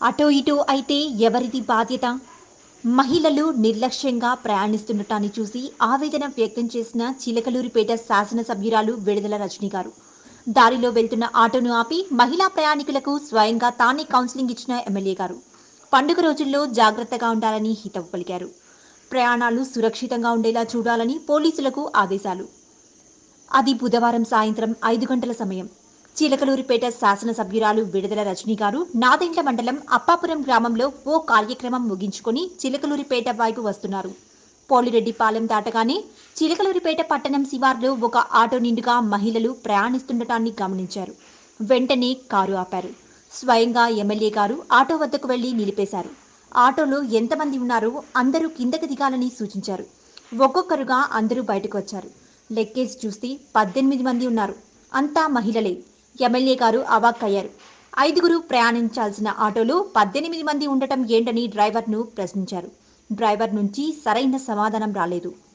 అటో ఇటో అయితే ఎవరిది బాధ్యత మహిళలు నిర్లక్ష్యంగా ప్రయాణిస్తుండటాన్ని చూసి ఆవేదన వ్యక్తం చేసిన చిలకలూరిపేట శాసనసభ్యురాలు విడుదల రజనీ గారు దారిలో వెళ్తున్న ఆటోను ఆపి మహిళా ప్రయాణికులకు స్వయంగా తానే కౌన్సిలింగ్ ఇచ్చిన ఎమ్మెల్యే గారు పండుగ రోజుల్లో జాగ్రత్తగా ఉండాలని హితవు పలికారు ప్రయాణాలు సురక్షితంగా ఉండేలా చూడాలని పోలీసులకు ఆదేశాలు అది బుధవారం సాయంత్రం ఐదు గంటల సమయం చిలకలూరిపేట శాసనసభ్యురాలు విడుదల రజనీ గారు నాదెండ్ల మండలం అప్పాపురం గ్రామంలో ఓ కార్యక్రమం ముగించుకొని చిలకలూరిపేట వైపు వస్తున్నారు పోలిరెడ్డిపాలెం దాటగానే చిలకలూరిపేట పట్టణం శివార్లో ఒక ఆటో నిండుగా మహిళలు ప్రయాణిస్తుండటాన్ని గమనించారు వెంటనే కారు ఆపారు స్వయంగా ఎమ్మెల్యే గారు ఆటో వద్దకు వెళ్లి నిలిపేశారు ఆటోలో ఎంతమంది ఉన్నారో అందరూ కిందకి దిగాలని సూచించారు ఒక్కొక్కరుగా అందరూ బయటకు వచ్చారు లెక్కేసి చూస్తే పద్దెనిమిది మంది ఉన్నారు అంతా మహిళలే ఎమ్మెల్యే గారు అవాక్కయ్యారు ఐదుగురు ప్రయాణించాల్సిన ఆటోలో పద్దెనిమిది మంది ఉండటం ఏంటని డ్రైవర్ను ప్రశ్నించారు డ్రైవర్ నుంచి సరైన సమాధానం రాలేదు